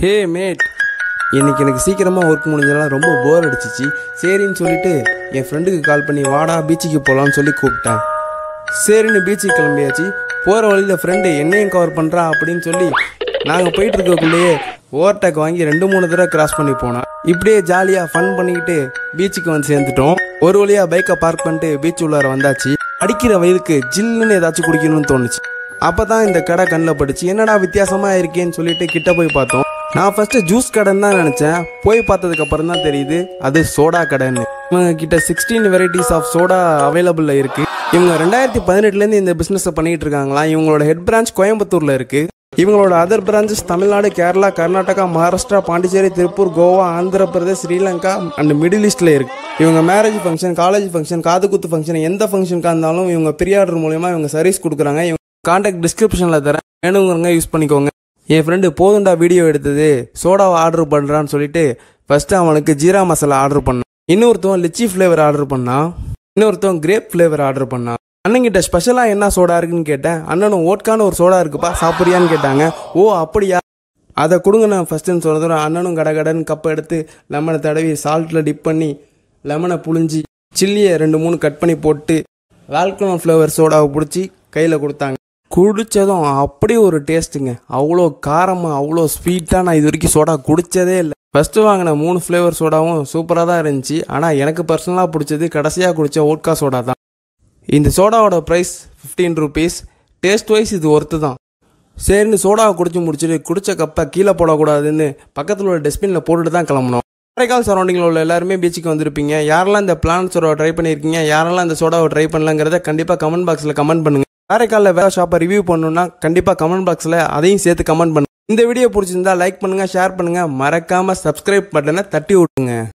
ஹே mat இன்னைக்கு எனக்கு சீக்கிரமாக ஒர்க் முடிஞ்சதெல்லாம் ரொம்ப போர் அடிச்சிச்சு சரின்னு சொல்லிட்டு என் ஃப்ரெண்டுக்கு கால் பண்ணி வாடா பீச்சுக்கு போகலான்னு சொல்லி கூப்பிட்டேன் சரின்னு பீச்சுக்கு கிளம்பியாச்சு போகிற வழியில் ஃப்ரெண்டு என்னையும் கவர் பண்ணுறா அப்படின்னு சொல்லி நாங்கள் போயிட்டு இருக்கக்குள்ளேயே ஓவர்டேக் வாங்கி ரெண்டு மூணு தடவை கிராஸ் பண்ணி போனோம் இப்படியே ஜாலியாக ஃபன் பண்ணிக்கிட்டு பீச்சுக்கு வந்து சேர்ந்துட்டோம் ஒரு வழியாக பைக்கை பார்க் பண்ணிட்டு பீச் உள்ளார வந்தாச்சு அடிக்கிற வயலுக்கு ஜில்லுன்னு ஏதாச்சும் குடிக்கணும்னு தோணுச்சு அப்போ தான் இந்த கடை கண்ணில் பட்டுச்சு என்னடா வித்தியாசமாக இருக்கேன்னு சொல்லிட்டு கிட்ட போய் பார்த்தோம் நான் ஃபர்ஸ்ட் ஜூஸ் கடைன்னு தான் நினச்சேன் போய் பார்த்ததுக்கு அப்புறம் தான் தெரியுது அது சோடா கடைன்னு இவங்க கிட்ட சிக்ஸ்டீன் வெரைட்டிஸ் ஆஃப் சோடா அவைலபிளில் இருக்கு இவங்க ரெண்டாயிரத்தி பதினெட்டுலேருந்து இந்த பிஸ்னஸை பண்ணிட்டு இருக்காங்களா இவங்களோட ஹெட் பிரான்ச் கோயம்புத்தூரில் இருக்கு இவங்களோட other branches Tamil Nadu Kerala Karnataka Maharashtra Pondicherry Tiruppur Goa Andhra Pradesh Sri Lanka and middle ஈஸ்ட்ல இருக்கு இவங்க மேரேஜ் ஃபங்க்ஷன் காலேஜ் ஃபங்க்ஷன் காது குத்து ஃபங்க்ஷன் எந்த ஃபங்க்ஷனுக்காக இருந்தாலும் இவங்க ப்ரீ ஆர்டர் மூலயமா இவங்க சர்வீஸ் கொடுக்குறாங்க இவங்க கான்டாக்ட் டிஸ்கிரிப்ஷனில் தரேன் வேணுங்கிறவங்க யூஸ் பண்ணிக்கோங்க என் ஃப்ரெண்டு போதுண்டா வீடியோ எடுத்தது சோடாவை ஆர்டர் பண்ணுறான்னு சொல்லிட்டு ஃபஸ்ட்டு அவனுக்கு ஜீரா மசாலா ஆர்டர் பண்ணான் இன்னொருத்தவன் லிச்சி ஃப்ளேவர் ஆர்டர் பண்ணான் இன்னொருத்தவன் கிரேப் ஃப்ளேவர் ஆர்டர் பண்ணான் அண்ணங்கிட்ட ஸ்பெஷலாக என்ன சோடா இருக்குன்னு கேட்டேன் அண்ணனும் ஓட்கான்னு ஒரு சோடா இருக்குப்பா சாப்பிட்றியான்னு கேட்டாங்க ஓ அப்படியா அதை கொடுங்க நான் ஃபஸ்ட்டுன்னு சொன்னதோட அண்ணனும் கட கடன்னு கப்பை எடுத்து லெமனை தடவி சால்ட்டில் டிப் பண்ணி லெமனை புழிஞ்சி சில்லியை ரெண்டு மூணு கட் பண்ணி போட்டு வால்கனோ ஃப்ளேவர் சோடாவை பிடிச்சி கையில் கொடுத்தாங்க குடித்ததும் அப்படி ஒரு டேஸ்ட்டுங்க அவ்வளோ காரமாக அவ்வளோ ஸ்வீட்டாக நான் இது வரைக்கும் சோடா குடித்ததே இல்லை ஃபஸ்ட்டு வாங்கின மூணு ஃப்ளேவர் சோடாவும் சூப்பராக தான் இருந்துச்சு ஆனால் எனக்கு பர்சனலாக பிடிச்சது கடைசியாக குடித்த ஓட்கா சோடா தான் இந்த சோடாவோட price fifteen rupees taste wise இது ஒர்த்து தான் சரின்னு சோடாவை குடிச்சு முடிச்சுட்டு குடிச்ச கப்பை கீழே போடக்கூடாதுன்னு பக்கத்தில் உள்ள டஸ்ட்பினில் போட்டுட்டு தான் கிளம்பணும் காரைக்கால் சரௌண்டிங்கில் உள்ள எல்லாருமே பீச்சுக்கு வந்திருப்பீங்க யாரெல்லாம் இந்த பிளான் சோடாவை ட்ரை பண்ணியிருக்கீங்க யாரெல்லாம் இந்த சோடாவை ட்ரை பண்ணலங்கிறத கண்டிப்பாக கமெண்ட் பாக்ஸில் கமெண்ட் பண்ணுங்க காரைக்காலில் வேறு ஷாப்பை ரிவ்யூ பண்ணணும்னா கண்டிப்பாக கமெண்ட் பாக்ஸில் அதையும் சேர்த்து கமெண்ட் பண்ணுங்க இந்த வீடியோ பிடிச்சிருந்தா லைக் பண்ணுங்க ஷேர் பண்ணுங்க மறக்காம சப்ஸ்கிரைப் பட்டனை தட்டி விட்டுங்க